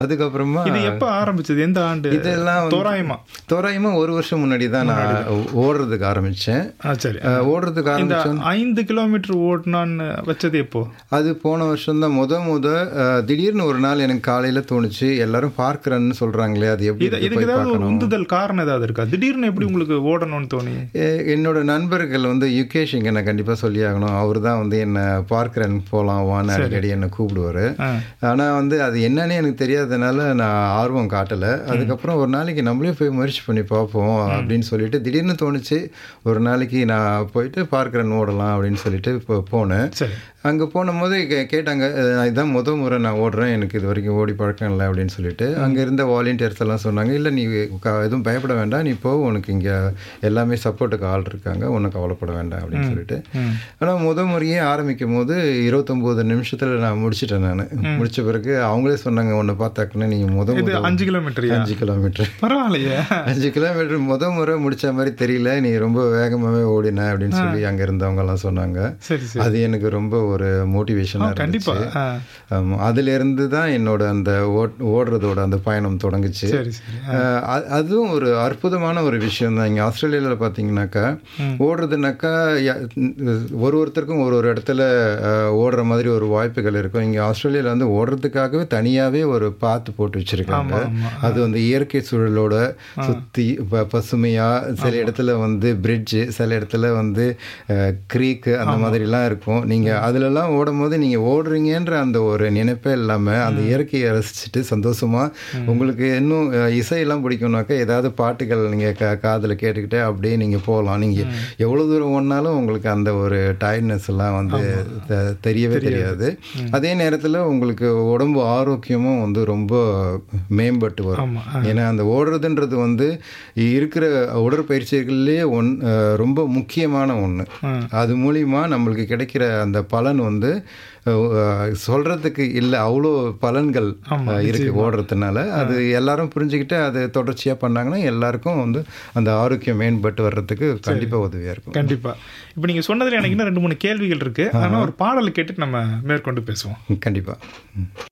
அதுக்கப்புறமா இது எப்ப ஆரம்பிச்சது எந்த ஆண்டு இதெல்லாம் வந்து- தோராயமா தோராயமா ஒரு வருஷம் முன்னாடி தான் நான் ஓடுறதுக்கு ஆரம்பிச்சேன் ஆ சரி அஹ், ஓடுறதுக்கு இந்த ஆரம்பிச்சோம் ஐந்து கிலோமீட்டர் ஓட்டுனான்னு வச்சது எப்போ அது போன வருஷம் தான் முத முத அஹ், திடீர்னு ஒரு நாள் எனக்கு காலையில தோணுச்சு எல்லாரும் பார்க்கறன்னு சொல்றாங்களே அது எப்படி இது இருக்கு, இதுக்கு போய் ஏதாவது ஒரு பார்க்கணும் உந்துதல் காரணம் ஏதாவது இருக்கா திடீர்னு எப்படி உங்களுக்கு ஓடணும்னு தோணி எ- என்னோட நண்பர்கள் வந்து யுகேஷ் இங்க நான் கண்டிப்பா சொல்லி ஆகணும் அவர் தான் வந்து என்ன பார்க்கறன் போலாம் வான்னு அடிக்கடி என்னை கூப்பிடுவாரு ஆ. ஆனா வந்து அது என்னன்னு எனக்கு தெரியாதனால நான் ஆர்வம் காட்டல அதுக்கப்புறம் ஒரு நாளைக்கு நம்மளே போய் முயற்சி பண்ணி பார்ப்போம் அப்படின்னு சொல்லிட்டு திடீர்னு தோணுச்சு ஒரு நாளைக்கு நான் போயிட்டு பார்க்கறன் ஓடலாம் அப்படின்னு சொல்லிட்டு இப்போ போனேன் சரி அங்கே போனும்போது கே- கேட்டாங்க அஹ் இதான் முத முறை நான் ஓடுறேன் எனக்கு இது வரைக்கும் ஓடி பழக்கம் இல்லை அப்படின்னு சொல்லிட்டு அங்கே இருந்த வாலண்டியர்ஸ் எல்லாம் சொன்னாங்க இல்லை நீ க- எதுவும் பயப்பட வேண்டாம் நீ போ உனக்கு இங்கே எல்லாமே சப்போர்ட்டுக்கு ஆள் இருக்காங்க ஒன்றும் கவலைப்பட வேண்டாம் அப்படின்னு சொல்லிட்டு ம். ஆனால் முத முறையே ஆரம்பிக்கும் போது இருபத்தொம்போது நிமிஷத்தில் நான் முடிச்சிட்டேன் நான் முடிச்ச பிறகு அவங்களே சொன்னாங்க உன்னை பார்த்தாக்குன்னா நீ முத இது முத அஞ்சு கிலோமீட்டரியா அஞ்சு கிலோமீட்டர் பரவாயில்லையே அஞ்சு கிலோமீட்டர் முத முறை முடிச்ச மாதிரி தெரியல நீ ரொம்ப வேகமாகவே ஓடின அப்படின்னு சொல்லி அங்கே இருந்தவங்க எல்லாம் சொன்னாங்க சரி சரி அது எனக்கு ரொம்ப ஒரு மோட்டிவேஷனாக கண்டிப்பா இருந்துச்சு ஆ, ஆமா. அதிலிருந்து தான் என்னோட அந்த ஓட் ஓடுறதோட அந்த பயணம் தொடங்குச்சு சரி சரி அஹ் அ- அதுவும் ஒரு அற்புதமான ஒரு விஷயம் தான் இங்கே ஆஸ்திரேலியாவில் பார்த்தீங்கன்னாக்கா ஓடுறதுனாக்கா ய- ஒரு ஒருத்தருக்கும் ஒரு ஒரு இடத்துல அஹ், ஓடுற மாதிரி ஒரு வாய்ப்புகள் இருக்கும் இங்கே ஆஸ்திரேலியாவில் வந்து ஓடுறதுக்காகவே தனியாகவே ஒரு பாத்து போட்டு வச்சிருக்காங்க ஆமா. அது வந்து இயற்கை சூழலோட சுற்றி பசுமையாக சில இடத்துல வந்து பிரிட்ஜு சில இடத்துல வந்து க்ரீக்கு அந்த மாதிரிலாம் இருக்கும் நீங்கள் அதிலெல்லாம் ஓடும்போது நீங்கள் ஓடுறீங்கன்ற அந்த ஒரு நினைப்பே இல்லாமல் அந்த இயற்கையை ரசிச்சுட்டு சந்தோஷமாக உங்களுக்கு இன்னும் அஹ், இசையெல்லாம் பிடிக்கும்னாக்கா ஏதாவது பாட்டுகள் நீங்கள் கா காதில் கேட்டுக்கிட்டே அப்படியே நீங்கள் போகலாம் நீங்கள் எவ்வளோ தூரம் ஓடினாலும் உங்களுக்கு அந்த ஒரு டயர்ட்னஸ் எல்லாம் வந்து தெ- தெரியவே தெரியாது அதே நேரத்தில் உங்களுக்கு உடம்பு ஆரோக்கியமும் வந்து ரொம்ப மேம்பட்டு வரும் ஆமா ஏன்னா அந்த ஓடுறதுன்றது வந்து இருக்கிற உடற்பயிற்சிகள்லேயே ஒன் அஹ் ரொம்ப முக்கியமான ஒன்று ம். அது மூலிமா நம்மளுக்கு கிடைக்கிற அந்த பலன் வந்து அஹ், சொல்றதுக்கு இல்லை அவ்வளோ பலன்கள் அஹ், இருக்கு ஓடுறதுனால அது எல்லாரும் புரிஞ்சுக்கிட்டு அது தொடர்ச்சியாக பண்ணாங்கன்னா எல்லாருக்கும் வந்து அந்த ஆரோக்கியம் மேம்பட்டு வர்றதுக்கு கண்டிப்பாக உதவியாக இருக்கும் கண்டிப்பா இப்போ நீங்க சொன்னதுல எனக்கு இன்னும் ரெண்டு மூணு கேள்விகள் இருக்கு ஆனா ஒரு பாடல் கேட்டுட்டு நம்ம மேற்கொண்டு பேசுவோம் கண்டிப்பாக